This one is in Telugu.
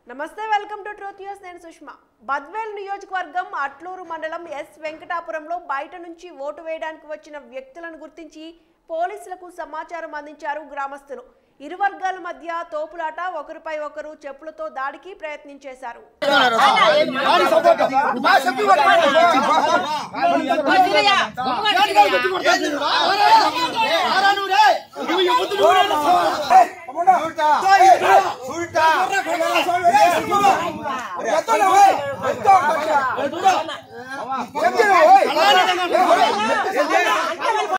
నమస్తే వెల్కమ్ టు ట్రూత్ న్యూస్ నేను సుష్మా బద్వేల్ నియోజకవర్గం అట్లూరు మండలం ఎస్ వెంకటాపురంలో బయట నుంచి ఓటు వేయడానికి వచ్చిన వ్యక్తులను గుర్తించి పోలీసులకు సమాచారం అందించారు గ్రామస్తులు ఇరు వర్గాల మధ్య తోపులాట ఒకరిపై ఒకరు చెప్పులతో దాడికి ప్రయత్నించేశారు ఉల్టా